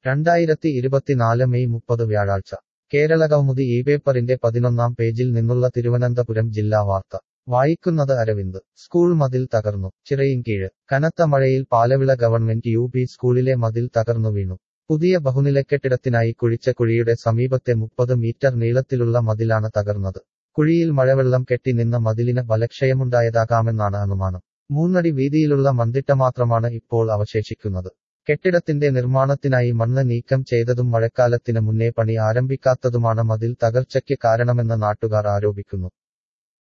രണ്ടായിരത്തി ഇരുപത്തിനാല് മെയ് മുപ്പത് വ്യാഴാഴ്ച കേരളകൗമുദി ഈ പേപ്പറിന്റെ പതിനൊന്നാം പേജിൽ നിന്നുള്ള തിരുവനന്തപുരം ജില്ലാ വാർത്ത വായിക്കുന്നത് അരവിന്ദ് സ്കൂൾ മതിൽ തകർന്നു ചിറയിൻകീഴ് കനത്ത മഴയിൽ പാലവിള ഗവൺമെന്റ് യു പി സ്കൂളിലെ മതിൽ തകർന്നു വീണു പുതിയ ബഹുനിലക്കെട്ടിടത്തിനായി കുഴിച്ച കുഴിയുടെ സമീപത്തെ മുപ്പത് മീറ്റർ നീളത്തിലുള്ള മതിലാണ് തകർന്നത് കുഴിയിൽ മഴവെള്ളം കെട്ടി നിന്ന മതിലിന് ബലക്ഷയമുണ്ടായതാകാമെന്നാണ് അനുമാനം മൂന്നടി വീതിയിലുള്ള മന്തിട്ട മാത്രമാണ് ഇപ്പോൾ അവശേഷിക്കുന്നത് കെട്ടിടത്തിന്റെ നിർമ്മാണത്തിനായി മണ്ണ് നീക്കം ചെയ്തതും മഴക്കാലത്തിന് മുന്നേ പണി ആരംഭിക്കാത്തതുമാണ് മതിൽ തകർച്ചയ്ക്ക് കാരണമെന്ന് നാട്ടുകാർ ആരോപിക്കുന്നു